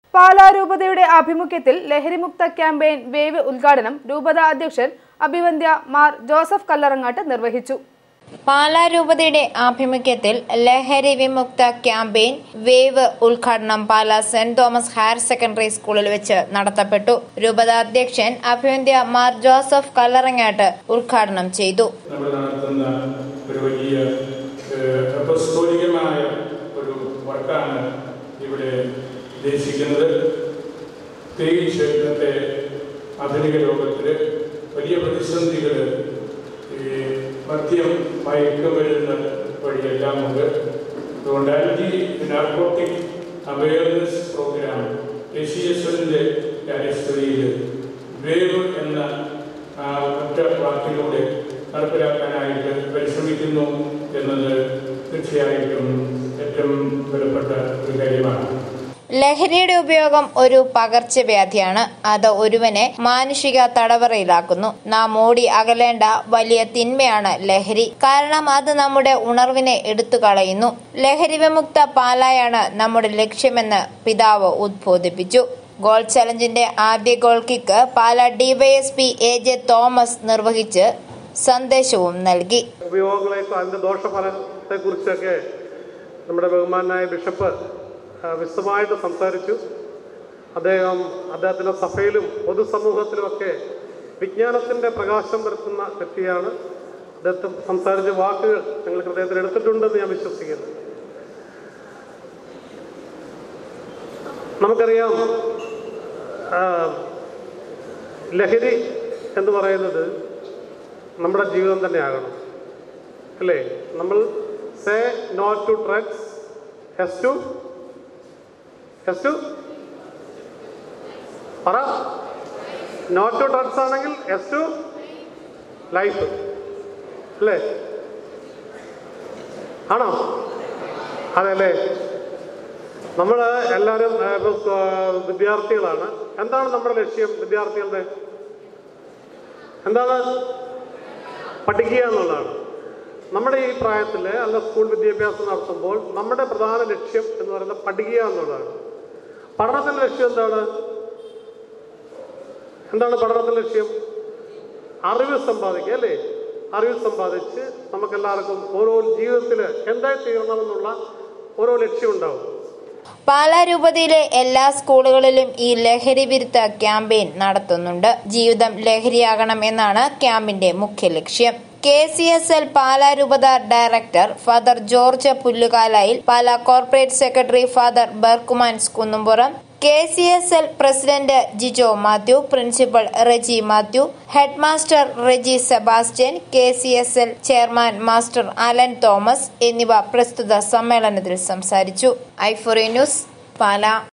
പാലാ രൂപതയുടെ ആഭിമുഖ്യത്തിൽ ലഹരിമുക്ത campaign wave ഉദ്ഘാടനം രൂപത അധ്യക്ഷൻ അഭിവന്ദ്യ മാർ ജോസഫ് കല്ലറങ്ങാട്ട് നിർവഹിച്ചു പാലാ രൂപതയുടെ ആഭിമുഖ്യത്തിൽ ലഹരി വിമുക്ത ക്യാമ്പയിൻ വേവ് ഉദ്ഘാടനം Pala saint Thomas higher secondary സ്കൂളിൽ വെച്ച് നടത്തപ്പെട്ടു രൂപത അധ്യക്ഷൻ അഭിവന്ദ്യ മാർ ജോസഫ് കല്ലറങ്ങാട്ട് ഉദ്ഘാടനം ചെയ്തു നമ്മൾ നടത്തുന്ന ഒരു വലിയ ഏഹ്, അപ്പസ്തോലികമായ ഒരു വർക്കാണ് ഇവിടെ ഉദ്ദേശിക്കുന്നത് പ്രത്യേകിച്ച് ഇന്നത്തെ ആധുനിക ലോകത്തിൽ വലിയ പ്രതിസന്ധികൾ ഈ മദ്യം മയക്കുമരുന്ന് വഴിയെല്ലാം ഉണ്ട് അതുകൊണ്ട് anti narcotic awareness programme A C S എല്ലിൻ്റെ കാര്യസ്ഥതയിൽ വേവ് എന്ന ആ ഒറ്റ വാക്കിലൂടെ നടപ്പിലാക്കാനായിട്ട് പരിശ്രമിക്കുന്നു എന്നത് തീർച്ചയായിട്ടും ഏറ്റവും വിലപ്പെട്ട ഒരു കാര്യമാണ് ലഹരിയുടെ ഉപയോഗം ഒരു പകർച്ചവ്യാധിയാണ് അത് ഒരുവനെ മാനുഷിക തടവറയിലാക്കുന്നു നാം ഓടി അകലേണ്ട വലിയ തിന്മയാണ് ലഹരി കാരണം അത് നമ്മുടെ ഉണർവിനെ എടുത്തു കളയുന്നു ലഹരി വിമുക്ത പാലായാണ് നമ്മുടെ ലക്ഷ്യമെന്ന് പിതാവ് ഉദ്ബോധിപ്പിച്ചു ഗോൾ ചലഞ്ചിന്റെ ആദ്യ goal kick Pala DYSP A J Thomas നിർവഹിച്ച് സന്ദേശവും നൽകി ഉപയോഗങ്ങളെക്കും അതിൻ്റെ ദോഷഫലത്തെക്കുറിച്ചൊക്കെ നമ്മുടെ ബഹുമാനായ ബിഷപ്പ് ആ, വിശദമായിട്ട് സംസാരിച്ചു അദ്ദേഹം അദ്ദേഹത്തിൻ്റെ സഭയിലും പൊതുസമൂഹത്തിലുമൊക്കെ വിജ്ഞാനത്തിൻ്റെ പ്രകാശം പരത്തുന്ന വ്യക്തിയാണ് അദ്ദേഹത്തെ സംസാരിച്ച വാക്കുകൾ ഞങ്ങൾ ഹൃദയത്തിൽ എടുത്തിട്ടുണ്ടെന്ന് ഞാൻ വിശ്വസിക്കുന്നു നമുക്കറിയാം ആ, ലഹരി എന്ന് പറയുന്നത് നമ്മുടെ ജീവിതം തന്നെ ആകണം അല്ലേ നമ്മൾ say no to drugs yes to yes to പറ നോ ടു ഡ്രഗ്സ് ആണെങ്കിൽ ഹെസ് ടു ലൈഫ് അല്ലേ ആണോ അതെ അല്ലേ നമ്മൾ എല്ലാവരും ആ, ഇപ്പൊ, ആ, വിദ്യാർത്ഥികളാണ് എന്താണ് നമ്മുടെ ലക്ഷ്യം വിദ്യാർത്ഥികളുടെ എന്താണ് പഠിക്കുക എന്നുള്ളതാണ് നമ്മുടെ ഈ പ്രായത്തിൽ അല്ല സ്കൂൾ വിദ്യാഭ്യാസം നടത്തുമ്പോൾ നമ്മുടെ പ്രധാന ലക്ഷ്യം എന്ന് പറയുന്നത് പഠിക്കുക എന്നുള്ളതാണ് പഠനത്തിൻ്റെ ലക്ഷ്യം എന്താണ് എന്താണ് പഠനത്തിൻ്റെ ലക്ഷ്യം അറിവ് സമ്പാദിക്കുക അല്ലേ അറിവ് സമ്പാദിച്ച് നമുക്കെല്ലാവർക്കും ഓരോ ജീവിതത്തിൽ എന്തായി തീരണമെന്നുള്ള ഓരോ ലക്ഷ്യം ഉണ്ടാവും പാലാ രൂപതയിലെ എല്ലാ സ്കൂളുകളിലും ഈ ലഹരി വിരുദ്ധ ക്യാമ്പയിൻ നടത്തുന്നുണ്ട് ജീവിതം ലഹരിയാകണം എന്നാണ് ക്യാമ്പിന്റെ മുഖ്യ ലക്ഷ്യം K C S L Pala രൂപത director father George Pullukalayil Pala corporate secretary father Berchmans Kunnumpuram K C S L president Jijo Mathew principal Reji Mathew head master Reji Sebastian K C S L chairman master Alan Thomas എന്നിവ പ്രസ്തുത സമ്മേളനത്തിൽ സംസാരിച്ചു ഐഫോറി ന്യൂസ് പാലാ